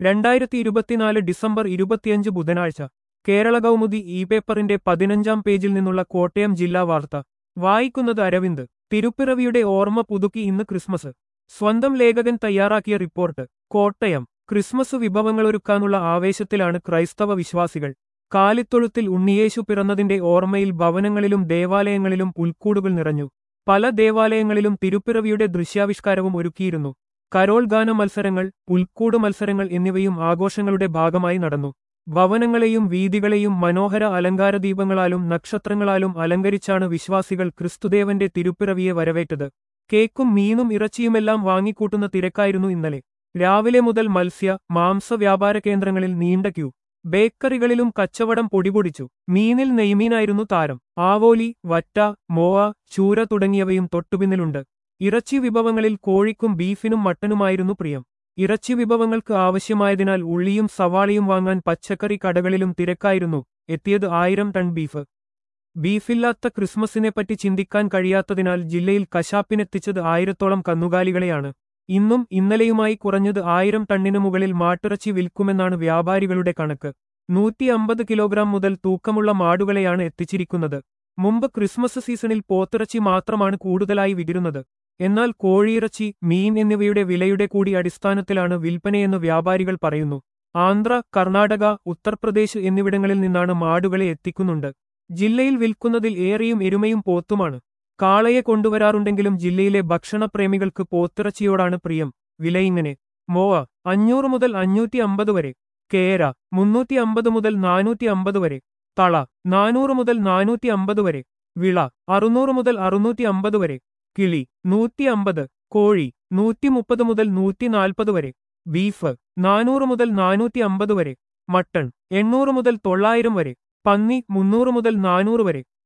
രണ്ടായിരത്തി ഇരുപത്തിനാല് ഡിസംബർ ഇരുപത്തിയഞ്ച് ബുധനാഴ്ച കേരള കൗമുദി ഇ പേപ്പറിന്റെ പതിനഞ്ചാം പേജിൽ നിന്നുള്ള കോട്ടയം ജില്ലാ വാർത്ത വായിക്കുന്നത് അരവിന്ദ് തിരുപ്പിറവിയുടെ ഓർമ്മ പുതുക്കി ഇന്ന് ക്രിസ്മസ് സ്വന്തം ലേഖകൻ തയ്യാറാക്കിയ റിപ്പോർട്ട് കോട്ടയം ക്രിസ്മസ് വിഭവങ്ങളൊരുക്കാനുള്ള ആവേശത്തിലാണ് ക്രൈസ്തവ വിശ്വാസികൾ കാലിത്തൊഴുത്തിൽ ഉണ്ണിയേശു പിറന്നതിന്റെ ഓർമ്മയിൽ ഭവനങ്ങളിലും ദേവാലയങ്ങളിലും പുൽക്കൂടുകൾ നിറഞ്ഞു പല ദേവാലയങ്ങളിലും തിരുപ്പിറവിയുടെ ദൃശ്യാവിഷ്കാരവും ഒരുക്കിയിരുന്നു കരോൾ ഗാന മത്സരങ്ങൾ പുൽക്കൂട് മത്സരങ്ങൾ എന്നിവയും ആഘോഷങ്ങളുടെ ഭാഗമായി നടന്നു ഭവനങ്ങളെയും വീതികളെയും മനോഹര അലങ്കാരദീപങ്ങളാലും നക്ഷത്രങ്ങളാലും അലങ്കരിച്ചാണ് വിശ്വാസികൾ ക്രിസ്തുദേവന്റെ തിരുപ്പിറവിയെ വരവേറ്റത് കേക്കും മീനും ഇറച്ചിയുമെല്ലാം വാങ്ങിക്കൂട്ടുന്ന തിരക്കായിരുന്നു ഇന്നലെ രാവിലെ മുതൽ മത്സ്യ മാംസ വ്യാപാര കേന്ദ്രങ്ങളിൽ നീണ്ട ക്യൂ ബേക്കറികളിലും കച്ചവടം പൊടിപൊടിച്ചു മീനിൽ നെയ്മീനായിരുന്നു താരം ആവോലി വറ്റ മോവ ചൂര തുടങ്ങിയവയും തൊട്ടുപിന്നിലുണ്ട് ഇറച്ചി വിഭവങ്ങളിൽ കോഴിക്കും ബീഫിനും മട്ടനുമായിരുന്നു പ്രിയം ഇറച്ചി വിഭവങ്ങൾക്ക് ആവശ്യമായതിനാൽ ഉള്ളിയും സവാളയും വാങ്ങാൻ പച്ചക്കറി കടകളിലും തിരക്കായിരുന്നു എത്തിയത് ആയിരം ടൺ ബീഫ് ബീഫില്ലാത്ത ക്രിസ്മസിനെപ്പറ്റി ചിന്തിക്കാൻ കഴിയാത്തതിനാൽ ജില്ലയിൽ കശാപ്പിനെത്തിച്ചത് ആയിരത്തോളം കന്നുകാലികളെയാണ് ഇന്നും ഇന്നലെയുമായി കുറഞ്ഞത് ആയിരം ടണ്ണിനു മുകളിൽ മാട്ടിറച്ചി വിൽക്കുമെന്നാണ് വ്യാപാരികളുടെ കണക്ക് നൂറ്റി അമ്പത് കിലോഗ്രാം മുതൽ തൂക്കമുള്ള മാടുകളെയാണ് എത്തിച്ചിരിക്കുന്നത് മുമ്പ് ക്രിസ്മസ് സീസണിൽ പോത്തിറച്ചി മാത്രമാണ് കൂടുതലായി വിതിരുന്നത് എന്നാൽ കോഴിയിറച്ചി മീൻ എന്നിവയുടെ വിലയുടെ കൂടി അടിസ്ഥാനത്തിലാണ് വിൽപ്പനയെന്ന് വ്യാപാരികൾ പറയുന്നു ആന്ധ്ര കർണാടക ഉത്തർപ്രദേശ് എന്നിവിടങ്ങളിൽ നിന്നാണ് മാടുകളെ എത്തിക്കുന്നുണ്ട് ജില്ലയിൽ വിൽക്കുന്നതിൽ ഏറെയും എരുമയും പോത്തുമാണ് കാളയെ കൊണ്ടുവരാറുണ്ടെങ്കിലും ജില്ലയിലെ ഭക്ഷണപ്രേമികൾക്ക് പോത്തിറച്ചിയോടാണ് പ്രിയം വിലയിങ്ങനെ മോവ അഞ്ഞൂറ് മുതൽ അഞ്ഞൂറ്റി അമ്പത് വരെ കേര മുന്നൂറ്റി അമ്പത് മുതൽ നാനൂറ്റി അമ്പത് വരെ തള നാനൂറ് മുതൽ നാനൂറ്റി അമ്പത് വരെ വിള അറുന്നൂറ് മുതൽ അറുന്നൂറ്റി അമ്പത് വരെ കിളി നൂറ്റി അമ്പത് കോഴി നൂറ്റി മുപ്പത് മുതൽ നൂറ്റി നാൽപ്പത് വരെ ബീഫ് നാനൂറ് മുതൽ നാനൂറ്റി അമ്പത് വരെ മട്ടൺ എണ്ണൂറ് മുതൽ തൊള്ളായിരം വരെ പന്നി മുന്നൂറ് മുതൽ നാനൂറ് വരെ